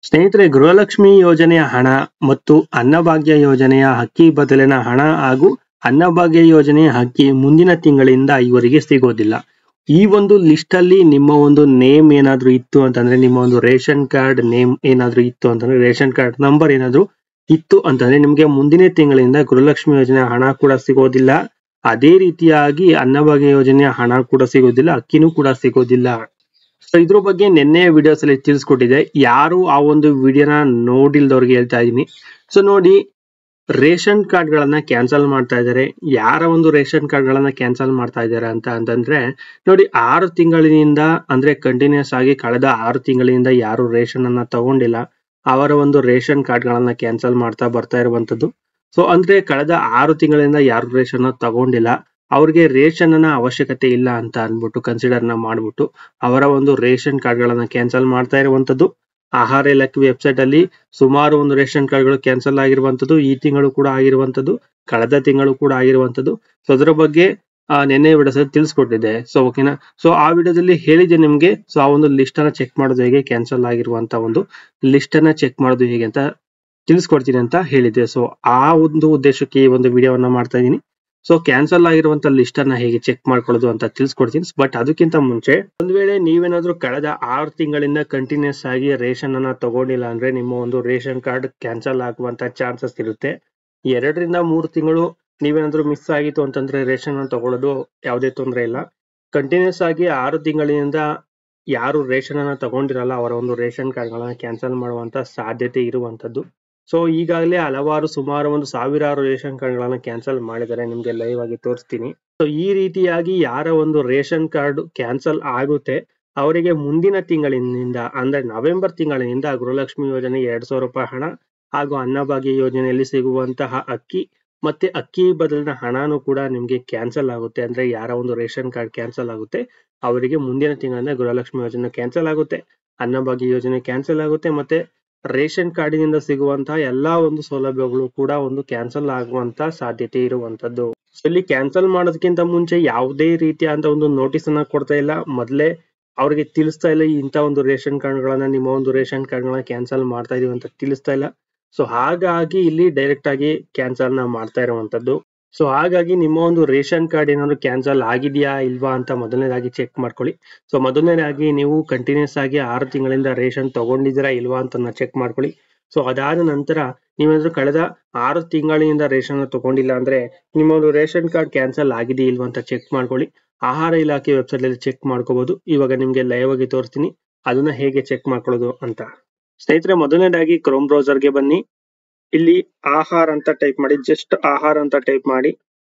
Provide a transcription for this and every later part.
ಸ್ನೇಹಿತರೆ ಗೃಹಲಕ್ಷ್ಮಿ ಯೋಜನೆಯ ಹಣ ಮತ್ತು ಅನ್ನಭಾಗ್ಯ ಯೋಜನೆಯ ಅಕ್ಕಿ ಬದಲಿನ ಹಣ ಹಾಗೂ ಅನ್ನಭಾಗ್ಯ ಯೋಜನೆಯ ಅಕ್ಕಿ ಮುಂದಿನ ತಿಂಗಳಿಂದ ಇವರಿಗೆ ಸಿಗೋದಿಲ್ಲ ಈ ಒಂದು ಲಿಸ್ಟ್ ಅಲ್ಲಿ ನಿಮ್ಮ ಒಂದು ನೇಮ್ ಏನಾದ್ರೂ ಇತ್ತು ಅಂತಂದ್ರೆ ನಿಮ್ಮ ಒಂದು ರೇಷನ್ ಕಾರ್ಡ್ ನೇಮ್ ಏನಾದ್ರೂ ಇತ್ತು ಅಂತಂದ್ರೆ ರೇಷನ್ ಕಾರ್ಡ್ ನಂಬರ್ ಏನಾದ್ರೂ ಇತ್ತು ಅಂತಂದ್ರೆ ನಿಮ್ಗೆ ಮುಂದಿನ ತಿಂಗಳಿಂದ ಗೃಹಲಕ್ಷ್ಮಿ ಯೋಜನೆಯ ಹಣ ಕೂಡ ಸಿಗೋದಿಲ್ಲ ಅದೇ ರೀತಿಯಾಗಿ ಅನ್ನಭಾಗ್ಯ ಯೋಜನೆಯ ಹಣ ಕೂಡ ಸಿಗೋದಿಲ್ಲ ಅಕ್ಕಿನೂ ಕೂಡ ಸಿಗೋದಿಲ್ಲ ಸೊ ಇದ್ರ ಬಗ್ಗೆ ನಿನ್ನೆ ವಿಡಿಯೋಸ್ ಅಲ್ಲಿ ತಿಳಿಸ್ಕೊಟ್ಟಿದೆ ಯಾರು ಆ ಒಂದು ವಿಡಿಯೋನ ನೋಡಿಲ್ದವ್ರಿಗೆ ಹೇಳ್ತಾ ಇದೀನಿ ಸೊ ನೋಡಿ ರೇಷನ್ ಕಾರ್ಡ್ ಗಳನ್ನ ಕ್ಯಾನ್ಸಲ್ ಮಾಡ್ತಾ ಇದ್ದಾರೆ ಯಾರ ಒಂದು ರೇಷನ್ ಕಾರ್ಡ್ ಗಳನ್ನ ಕ್ಯಾನ್ಸಲ್ ಮಾಡ್ತಾ ಇದ್ದಾರೆ ಅಂತ ಅಂತಂದ್ರೆ ನೋಡಿ ಆರು ತಿಂಗಳಿನಿಂದ ಅಂದ್ರೆ ಕಂಟಿನ್ಯೂಸ್ ಆಗಿ ಕಳೆದ ಆರು ತಿಂಗಳಿನಿಂದ ಯಾರು ರೇಷನ್ ಅನ್ನ ತಗೊಂಡಿಲ್ಲ ಅವರ ಒಂದು ರೇಷನ್ ಕಾರ್ಡ್ ಗಳನ್ನ ಕ್ಯಾನ್ಸಲ್ ಮಾಡ್ತಾ ಬರ್ತಾ ಇರುವಂತದ್ದು ಸೊ ಅಂದ್ರೆ ಕಳೆದ ಆರು ತಿಂಗಳಿಂದ ಯಾರು ರೇಷನ್ ತಗೊಂಡಿಲ್ಲ ಅವ್ರಿಗೆ ರೇಷನ್ ಅನ್ನ ಅವಶ್ಯಕತೆ ಇಲ್ಲ ಅಂತ ಅನ್ಬಿಟ್ಟು ಕನ್ಸಿಡರ್ ನ ಮಾಡ್ಬಿಟ್ಟು ಅವರ ಒಂದು ರೇಷನ್ ಕಾರ್ಡ್ ಗಳನ್ನ ಕ್ಯಾನ್ಸಲ್ ಮಾಡ್ತಾ ಇರುವಂತದ್ದು ಆಹಾರ ಇಲಾಖೆ ವೆಬ್ಸೈಟ್ ಅಲ್ಲಿ ಸುಮಾರು ಒಂದು ರೇಷನ್ ಕಾರ್ಡ್ ಗಳು ಕ್ಯಾನ್ಸಲ್ ಆಗಿರುವಂತದ್ದು ಈ ತಿಂಗಳು ಕೂಡ ಆಗಿರುವಂತದ್ದು ಕಳೆದ ತಿಂಗಳು ಕೂಡ ಆಗಿರುವಂತದ್ದು ಸೊ ಅದರ ಬಗ್ಗೆ ಆ, ನಿನ್ನೆ ವಿಡಿಯೋಸ್ ತಿಳಿಸ್ಕೊಟ್ಟಿದ್ದೆ ಸೊ ಓಕೆನಾ ಸೊ ಆ ವಿಡಿಯೋದಲ್ಲಿ ಹೇಳಿದೆ ನಿಮ್ಗೆ ಸೊ ಆ ಒಂದು ಲಿಸ್ಟ್ ಅನ್ನ ಚೆಕ್ ಮಾಡೋದು ಹೇಗೆ ಕ್ಯಾನ್ಸಲ್ ಆಗಿರುವಂತ ಒಂದು ಲಿಸ್ಟ್ ಅನ್ನ ಚೆಕ್ ಮಾಡೋದು ಹೇಗೆ ಅಂತ ತಿಳಿಸ್ಕೊಡ್ತೀನಿ ಅಂತ ಹೇಳಿದ್ದೆ ಸೊ ಆ ಒಂದು ಉದ್ದೇಶಕ್ಕೆ ಈ ಒಂದು ವಿಡಿಯೋವನ್ನ ಮಾಡ್ತಾ ಇದ್ದೀನಿ ಸೊ ಕ್ಯಾನ್ಸಲ್ ಆಗಿರುವಂತ ಲಿಸ್ಟ್ ಅನ್ನ ಹೇಗೆ ಚೆಕ್ ಮಾಡ್ಕೊಳ್ಳೋದು ಅಂತ ತಿಳಿಸ್ಕೊಡ್ತೀನಿ ಬಟ್ ಅದಕ್ಕಿಂತ ಮುಂಚೆ ಒಂದ್ ವೇಳೆ ನೀವೇನಾದ್ರೂ ಕಳೆದ ಆರು ತಿಂಗಳಿಂದ ಕಂಟಿನ್ಯೂಸ್ ಆಗಿ ರೇಷನ್ ಅನ್ನ ತಗೊಂಡಿಲ್ಲ ಅಂದ್ರೆ ನಿಮ್ಮ ಒಂದು ರೇಷನ್ ಕಾರ್ಡ್ ಕ್ಯಾನ್ಸಲ್ ಆಗುವಂತ ಚಾನ್ಸಸ್ ಇರುತ್ತೆ ಎರಡರಿಂದ ಮೂರು ತಿಂಗಳು ನೀವೇನಾದ್ರೂ ಮಿಸ್ ಆಗಿತ್ತು ಅಂತಂದ್ರೆ ರೇಷನ್ ಅನ್ನ ತಗೊಳ್ಳೋದು ಯಾವುದೇ ತೊಂದರೆ ಇಲ್ಲ ಕಂಟಿನ್ಯೂಸ್ ಆಗಿ ಆರು ತಿಂಗಳಿನಿಂದ ಯಾರು ರೇಷನ್ ಅನ್ನ ತಗೊಂಡಿರಲ್ಲ ಅವರ ಒಂದು ರೇಷನ್ ಕಾರ್ಡ್ ಗಳನ್ನ ಕ್ಯಾನ್ಸಲ್ ಮಾಡುವಂತ ಸಾಧ್ಯತೆ ಇರುವಂತದ್ದು ಸೊ ಈಗಾಗಲೇ ಹಲವಾರು ಸುಮಾರು ಒಂದು ಸಾವಿರಾರು ರೇಷನ್ ಕಾರ್ಡ್ ಗಳನ್ನ ಕ್ಯಾನ್ಸಲ್ ಮಾಡಿದ್ದಾರೆ ನಿಮ್ಗೆ ಲೈವ್ ಆಗಿ ತೋರಿಸ್ತೀನಿ ಸೊ ಈ ರೀತಿಯಾಗಿ ಯಾರ ಒಂದು ರೇಷನ್ ಕಾರ್ಡ್ ಕ್ಯಾನ್ಸಲ್ ಆಗುತ್ತೆ ಅವರಿಗೆ ಮುಂದಿನ ತಿಂಗಳಿನಿಂದ ಅಂದ್ರೆ ನವೆಂಬರ್ ತಿಂಗಳಿನಿಂದ ಗೃಹಲಕ್ಷ್ಮಿ ಯೋಜನೆ ಎರಡ್ ಸಾವಿರ ರೂಪಾಯಿ ಹಣ ಹಾಗೂ ಅನ್ನಭಾಗ್ಯ ಯೋಜನೆಯಲ್ಲಿ ಸಿಗುವಂತಹ ಅಕ್ಕಿ ಮತ್ತೆ ಅಕ್ಕಿ ಬದಲಿನ ಹಣನೂ ಕೂಡ ನಿಮ್ಗೆ ಕ್ಯಾನ್ಸಲ್ ಆಗುತ್ತೆ ಅಂದ್ರೆ ಯಾರ ಒಂದು ರೇಷನ್ ಕಾರ್ಡ್ ಕ್ಯಾನ್ಸಲ್ ಆಗುತ್ತೆ ಅವರಿಗೆ ಮುಂದಿನ ತಿಂಗಳಿಂದ ಗೃಹಲಕ್ಷ್ಮಿ ಯೋಜನೆ ಕ್ಯಾನ್ಸಲ್ ಆಗುತ್ತೆ ಅನ್ನಭಾಗ್ಯ ಯೋಜನೆ ಕ್ಯಾನ್ಸಲ್ ಆಗುತ್ತೆ ಮತ್ತೆ ರೇಷನ್ ಕಾರ್ಡಿನಿಂದ ಸಿಗುವಂತಹ ಎಲ್ಲಾ ಒಂದು ಸೌಲಭ್ಯಗಳು ಕೂಡ ಒಂದು ಕ್ಯಾನ್ಸಲ್ ಆಗುವಂತ ಸಾಧ್ಯತೆ ಇರುವಂತದ್ದು So, ಇಲ್ಲಿ ಕ್ಯಾನ್ಸಲ್ ಮಾಡೋದಕ್ಕಿಂತ ಮುಂಚೆ ಯಾವುದೇ ರೀತಿಯಾದ ಒಂದು ನೋಟಿಸ್ ಅನ್ನ ಕೊಡ್ತಾ ಇಲ್ಲ ಮೊದಲೇ ಅವ್ರಿಗೆ ತಿಳಿಸ್ತಾ ಇಲ್ಲ ಇಂಥ ಒಂದು ರೇಷನ್ ಕಾರ್ಡ್ ಗಳನ್ನ ನಿಮ್ಮ ಒಂದು ರೇಷನ್ ಕಾರ್ಡ್ ಗಳನ್ನ ಕ್ಯಾನ್ಸಲ್ ಮಾಡ್ತಾ ಇದೀವಿ ಅಂತ ತಿಳಿಸ್ತಾ ಇಲ್ಲ ಸೊ ಹಾಗಾಗಿ ಇಲ್ಲಿ ಡೈರೆಕ್ಟ್ ಆಗಿ ಕ್ಯಾನ್ಸಲ್ ನ ಮಾಡ್ತಾ ಇರುವಂತದ್ದು ಸೊ ಹಾಗಾಗಿ ನಿಮ್ಮ ಒಂದು ರೇಷನ್ ಕಾರ್ಡ್ ಏನಾದ್ರು ಕ್ಯಾನ್ಸಲ್ ಆಗಿದೆಯಾ ಇಲ್ವಾ ಅಂತ ಮೊದಲನೇದಾಗಿ ಚೆಕ್ ಮಾಡ್ಕೊಳ್ಳಿ ಸೊ ಮೊದಲನೇದಾಗಿ ನೀವು ಕಂಟಿನ್ಯೂಸ್ ಆಗಿ ಆರು ತಿಂಗಳಿಂದ ರೇಷನ್ ತಗೊಂಡಿದ್ದೀರಾ ಇಲ್ವಾ ಅಂತ ಚೆಕ್ ಮಾಡ್ಕೊಳ್ಳಿ ಸೊ ಅದಾದ ನಂತರ ನೀವೇನಾದ್ರೂ ಕಳೆದ ಆರು ತಿಂಗಳಿನಿಂದ ರೇಷನ್ ತಗೊಂಡಿಲ್ಲ ಅಂದ್ರೆ ನಿಮ್ಮ ಒಂದು ರೇಷನ್ ಕಾರ್ಡ್ ಕ್ಯಾನ್ಸಲ್ ಆಗಿದೆ ಇಲ್ವಾ ಅಂತ ಚೆಕ್ ಮಾಡ್ಕೊಳ್ಳಿ ಆಹಾರ ಇಲಾಖೆ ವೆಬ್ಸೈಟ್ ಅಲ್ಲಿ ಚೆಕ್ ಮಾಡ್ಕೋಬಹುದು ಇವಾಗ ನಿಮ್ಗೆ ಲೈವ್ ಆಗಿ ತೋರಿಸ್ತೀನಿ ಅದನ್ನ ಹೇಗೆ ಚೆಕ್ ಮಾಡ್ಕೊಳ್ಳೋದು ಅಂತ ಸ್ನೇಹಿತರೆ ಮೊದಲನೇದಾಗಿ ಕ್ರೋಮ್ ಬ್ರೌಸರ್ ಗೆ ಬನ್ನಿ ಇಲ್ಲಿ ಆಹಾರ ಅಂತ ಟೈಪ್ ಮಾಡಿ ಜಸ್ಟ್ ಆಹಾರ ಅಂತ ಟೈಪ್ ಮಾಡಿ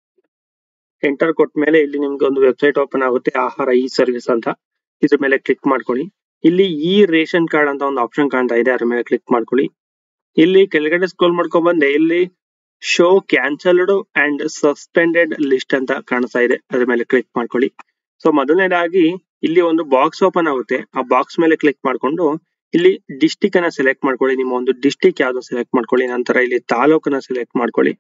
ಎಂಟರ್ ಕೊಟ್ಟ ಮೇಲೆ ಇಲ್ಲಿ ನಿಮ್ಗೆ ಒಂದು ವೆಬ್ಸೈಟ್ ಓಪನ್ ಆಗುತ್ತೆ ಆಹಾರ ಇ ಸರ್ವಿಸ್ ಅಂತ ಇದ್ರ ಮೇಲೆ ಕ್ಲಿಕ್ ಮಾಡ್ಕೊಳ್ಳಿ ಇಲ್ಲಿ ಈ ರೇಷನ್ ಕಾರ್ಡ್ ಅಂತ ಒಂದು ಆಪ್ಷನ್ ಕಾಣ್ತಾ ಇದೆ ಅದ್ರ ಮೇಲೆ ಕ್ಲಿಕ್ ಮಾಡ್ಕೊಳ್ಳಿ ಇಲ್ಲಿ ಕೆಳಗಡೆ ಸ್ಕ್ರೋಲ್ ಮಾಡ್ಕೊಂಡ್ ಬಂದೆ ಇಲ್ಲಿ show cancelled and suspended list ಅಂತ ಕಾಣಿಸ್ತಾ ಇದೆ ಅದ್ರ ಮೇಲೆ ಕ್ಲಿಕ್ ಮಾಡ್ಕೊಳ್ಳಿ ಸೊ ಮೊದಲನೇದಾಗಿ ಇಲ್ಲಿ ಒಂದು ಬಾಕ್ಸ್ ಓಪನ್ ಆಗುತ್ತೆ ಆ ಬಾಕ್ಸ್ ಮೇಲೆ ಕ್ಲಿಕ್ ಮಾಡ್ಕೊಂಡು ಇಲ್ಲಿ ಡಿಸ್ಟಿಕ್ ಅನ್ನ ಸೆಲೆಕ್ಟ್ ಮಾಡ್ಕೊಳ್ಳಿ ನಿಮ್ಮ ಒಂದು ಡಿಸ್ಟಿಕ್ ಯಾವ್ದು ಸೆಲೆಕ್ಟ್ ಮಾಡ್ಕೊಳ್ಳಿ ನಂತರ ಇಲ್ಲಿ ತಾಲೂಕನ್ನ ಸೆಲೆಕ್ಟ್ ಮಾಡ್ಕೊಳ್ಳಿ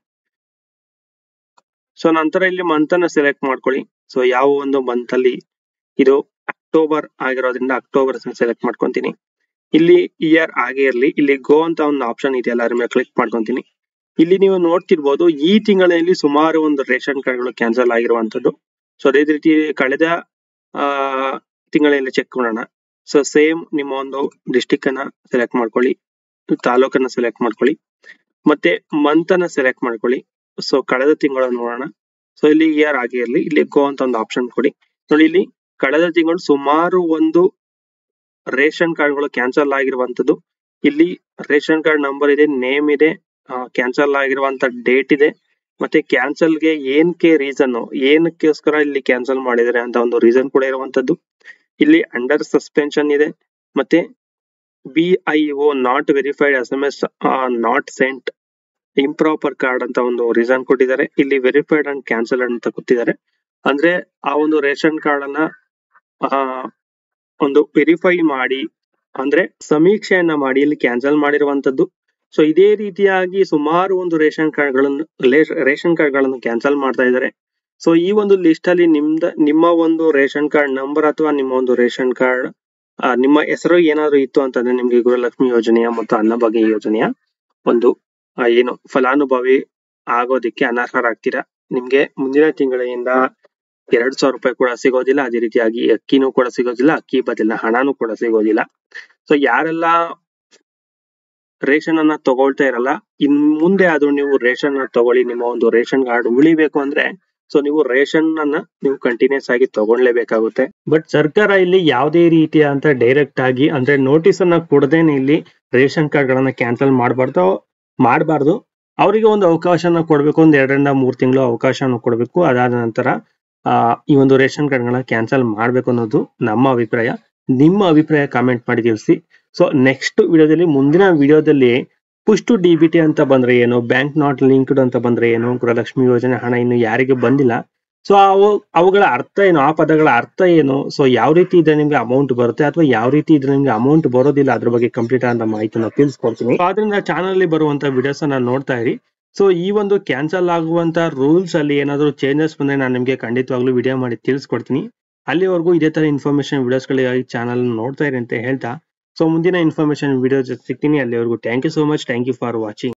ಸೊ ನಂತರ ಇಲ್ಲಿ ಮಂತ್ ಅನ್ನ ಸೆಲೆಕ್ಟ್ ಮಾಡ್ಕೊಳ್ಳಿ ಸೊ ಯಾವ ಒಂದು ಮಂತ್ ಅಲ್ಲಿ ಇದು ಅಕ್ಟೋಬರ್ ಆಗಿರೋದ್ರಿಂದ ಅಕ್ಟೋಬರ್ ಸೆಲೆಕ್ಟ್ ಮಾಡ್ಕೊಂತೀನಿ ಇಲ್ಲಿ ಇಯರ್ ಆಗೇ ಇರ್ಲಿ ಇಲ್ಲಿ ಗೋ ಅಂತ ಒಂದು ಆಪ್ಷನ್ ಇದೆಯಲ್ಲ ಅದ್ರ ಮೇಲೆ ಕ್ಲಿಕ್ ಮಾಡ್ಕೊಂತೀನಿ ಇಲ್ಲಿ ನೀವು ನೋಡ್ತಿರ್ಬೋದು ಈ ತಿಂಗಳಲ್ಲಿ ಸುಮಾರು ಒಂದು ರೇಷನ್ ಕಾರ್ಡ್ಗಳು ಕ್ಯಾನ್ಸಲ್ ಆಗಿರುವಂತದ್ದು ಸೊ ಅದೇ ರೀತಿ ಕಳೆದ ಆ ತಿಂಗಳಲ್ಲಿ ಚೆಕ್ ಮಾಡೋಣ ಸೊ ಸೇಮ್ ನಿಮ್ಮ ಒಂದು ಡಿಸ್ಟಿಕ್ ಅನ್ನ ಸೆಲೆಕ್ಟ್ ಮಾಡ್ಕೊಳ್ಳಿ ತಾಲೂಕನ್ನ ಸೆಲೆಕ್ಟ್ ಮಾಡ್ಕೊಳ್ಳಿ ಮತ್ತೆ ಮಂತ್ ಅನ್ನ ಸೆಲೆಕ್ಟ್ ಮಾಡ್ಕೊಳ್ಳಿ ಸೊ ಕಳೆದ ತಿಂಗಳು ನೋಡೋಣ ಸೊ ಇಲ್ಲಿ ಇಯರ್ ಆಗೇ ಇರ್ಲಿ ಇಲ್ಲಿ ಗೋ ಅಂತ ಒಂದು ಆಪ್ಷನ್ ಕೊಡಿ ನೋಡಿ ಇಲ್ಲಿ ಕಳೆದ ತಿಂಗಳು ಸುಮಾರು ಒಂದು ರೇಷನ್ ಕಾರ್ಡ್ಗಳು ಕ್ಯಾನ್ಸಲ್ ಆಗಿರುವಂತದ್ದು ಇಲ್ಲಿ ರೇಷನ್ ಕಾರ್ಡ್ ನಂಬರ್ ಇದೆ ನೇಮ್ ಇದೆ ಕ್ಯಾನ್ಸಲ್ ಆಗಿರುವಂತ ಡೇಟ್ ಇದೆ ಮತ್ತೆ ಕ್ಯಾನ್ಸಲ್ಗೆ ಏನಕ್ಕೆ ರೀಸನ್ ಏನಕ್ಕೋಸ್ಕರ ಇಲ್ಲಿ ಕ್ಯಾನ್ಸಲ್ ಮಾಡಿದರೆ ಅಂತ ಒಂದು ರೀಸನ್ ಕೂಡ ಇರುವಂತದ್ದು ಇಲ್ಲಿ ಅಂಡರ್ ಸಸ್ಪೆನ್ಷನ್ ಇದೆ ಮತ್ತೆ B I O not verified S M S not sent improper card ಅಂತ ಒಂದು ರೀಸನ್ ಕೊಟ್ಟಿದ್ದಾರೆ ಇಲ್ಲಿ ವೆರಿಫೈಡ್ ಅಂಡ್ ಕ್ಯಾನ್ಸಲ್ ಅಂತ ಕೊಟ್ಟಿದ್ದಾರೆ ಅಂದ್ರೆ ಆ ಒಂದು ರೇಷನ್ ಕಾರ್ಡ್ ಅನ್ನ ಆ, ಒಂದು ವೆರಿಫೈ ಮಾಡಿ ಅಂದ್ರೆ ಸಮೀಕ್ಷೆಯನ್ನ ಮಾಡಿ ಇಲ್ಲಿ ಕ್ಯಾನ್ಸಲ್ ಮಾಡಿರುವಂತದ್ದು ಸೊ ಇದೇ ರೀತಿಯಾಗಿ ಸುಮಾರು ಒಂದು ರೇಷನ್ ಕಾರ್ಡ್ಗಳನ್ನು ರೇಷನ್ ಕಾರ್ಡ್ಗಳನ್ನು ಕ್ಯಾನ್ಸಲ್ ಮಾಡ್ತಾ ಇದ್ದಾರೆ ಸೊ ಈ ಒಂದು ಲಿಸ್ಟ್ ಅಲ್ಲಿ ನಿಮ್ದ ನಿಮ್ಮ ಒಂದು ರೇಷನ್ ಕಾರ್ಡ್ ನಂಬರ್ ಅಥವಾ ನಿಮ್ಮ ಒಂದು ರೇಷನ್ ಕಾರ್ಡ್ ಆ, ನಿಮ್ಮ ಹೆಸರು ಏನಾದ್ರು ಇತ್ತು ಅಂತಂದ್ರೆ ನಿಮ್ಗೆ ಗೃಹಲಕ್ಷ್ಮಿ ಯೋಜನೆಯ ಮತ್ತು ಅನ್ನಭಾಗ್ಯ ಯೋಜನೆಯ ಒಂದು ಆ, ಏನು ಫಲಾನುಭವಿ ಆಗೋದಕ್ಕೆ ಅನರ್ಹರಾಗ್ತೀರಾ ನಿಮ್ಗೆ ಮುಂದಿನ ತಿಂಗಳಿಂದ ಎರಡ್ ಸಾವಿರ ರೂಪಾಯಿ ಕೂಡ ಸಿಗೋದಿಲ್ಲ ಅದೇ ರೀತಿಯಾಗಿ ಅಕ್ಕಿನೂ ಕೂಡ ಸಿಗೋದಿಲ್ಲ ಅಕ್ಕಿ ಬದಲಿನ ಹಣನೂ ಕೂಡ ಸಿಗೋದಿಲ್ಲ ಸೊ ಯಾರೆಲ್ಲ ರೇಷನ್ ಅನ್ನ ತಗೊಳ್ತಾ ಇರಲ್ಲ ಇನ್ ಮುಂದೆ ಆದ್ರೂ ನೀವು ರೇಷನ್ ಅನ್ನ ತಗೊಳ್ಳಿ ನಿಮ್ಮ ಒಂದು ರೇಷನ್ ಕಾರ್ಡ್ ಉಳಿಬೇಕು ಅಂದ್ರೆ ಸೊ ನೀವು ರೇಷನ್ ಅನ್ನ ನೀವು ಕಂಟಿನ್ಯೂಸ್ ಆಗಿ ತಗೊಳ್ಲೇಬೇಕಾಗುತ್ತೆ ಬಟ್ ಸರ್ಕಾರ ಇಲ್ಲಿ ಯಾವುದೇ ರೀತಿಯ ಅಂತ ಡೈರೆಕ್ಟ್ ಆಗಿ ಅಂದ್ರೆ ನೋಟಿಸ್ ಅನ್ನ ಕೊಡದೇನೆ ಇಲ್ಲಿ ರೇಷನ್ ಕಾರ್ಡ್ ಗಳನ್ನ ಕ್ಯಾನ್ಸಲ್ ಮಾಡಬಾರ್ದು ಮಾಡಬಾರ್ದು ಅವರಿಗೆ ಒಂದು ಅವಕಾಶನ ಕೊಡಬೇಕು ಒಂದ್ ಎರಡರಿಂದ ಮೂರ್ ತಿಂಗಳು ಅವಕಾಶನ ಕೊಡಬೇಕು ಅದಾದ ನಂತರ ಆ, ಈ ಒಂದು ರೇಷನ್ ಕಾರ್ಡ್ ಗಳನ್ನ ಕ್ಯಾನ್ಸಲ್ ಮಾಡ್ಬೇಕು ಅನ್ನೋದು ನಮ್ಮ ಅಭಿಪ್ರಾಯ ನಿಮ್ಮ ಅಭಿಪ್ರಾಯ ಕಾಮೆಂಟ್ ಮಾಡಿ ತಿಳಿಸಿ ಸೊ ನೆಕ್ಸ್ಟ್ ವಿಡಿಯೋದಲ್ಲಿ ಮುಂದಿನ ವಿಡಿಯೋದಲ್ಲಿ push to D B T ಅಂತ ಬಂದ್ರೆ ಏನು ಬ್ಯಾಂಕ್ ನಾಟ್ ಲಿಂಕ್ಡ್ ಅಂತ ಬಂದ್ರೆ ಏನು ಗೃಹಲಕ್ಷ್ಮಿ ಯೋಜನೆ ಹಣ ಇನ್ನು ಯಾರಿಗೆ ಬಂದಿಲ್ಲ ಸೊ ಅವು ಅವುಗಳ ಅರ್ಥ ಏನು ಆ ಪದಗಳ ಅರ್ಥ ಏನು ಸೊ ಯಾವ ರೀತಿ ಇದ್ರೆ ನಿಮ್ಗೆ ಅಮೌಂಟ್ ಬರುತ್ತೆ ಅಥವಾ ಯಾವ ರೀತಿ ಇದ್ರೆ ನಿಮ್ಗೆ ಅಮೌಂಟ್ ಬರೋದಿಲ್ಲ ಅದ್ರ ಬಗ್ಗೆ ಕಂಪ್ಲೀಟ್ ಆದ ಮಾಹಿತಿನ ತಿಳಿಸ್ಕೊಡ್ತೀನಿ So, ಆದ್ರಿಂದ ಚಾನಲ್ ಅಲ್ಲಿ ಬರುವಂತ ವಿಡಿಯೋಸ್ ಅನ್ನ ನೋಡ್ತಾ ಇರಿ ಸೊ ಈ ಒಂದು ಕ್ಯಾನ್ಸಲ್ ಆಗುವಂತ ರೂಲ್ಸ್ ಅಲ್ಲಿ ಏನಾದ್ರು ಚೇಂಜಸ್ ಬಂದ್ರೆ ನಾನು ನಿಮ್ಗೆ ಖಂಡಿತವಾಗ್ಲೂ ವಿಡಿಯೋ ಮಾಡಿ ತಿಳಿಸ್ಕೊಡ್ತೀನಿ ಅಲ್ಲಿವರೆಗೂ ಇದೇ ತರ ಇನ್ಫಾರ್ಮೇಶನ್ ವಿಡಿಯೋಸ್ಗಳಿಗಾಗಿ ಚಾನಲ್ ನೋಡ್ತಾ ಇರಿ ಅಂತ ಹೇಳ್ತಾ ಸೊ ಮುಂದಿನ ಇನ್ಫಾರ್ಮೇಶನ್ ವಿಡಿಯೋ ಜೊತೆ ಸಿಗ್ತೀನಿ ಅಲ್ಲಿವರೆಗೂ thank you so much thank you for watching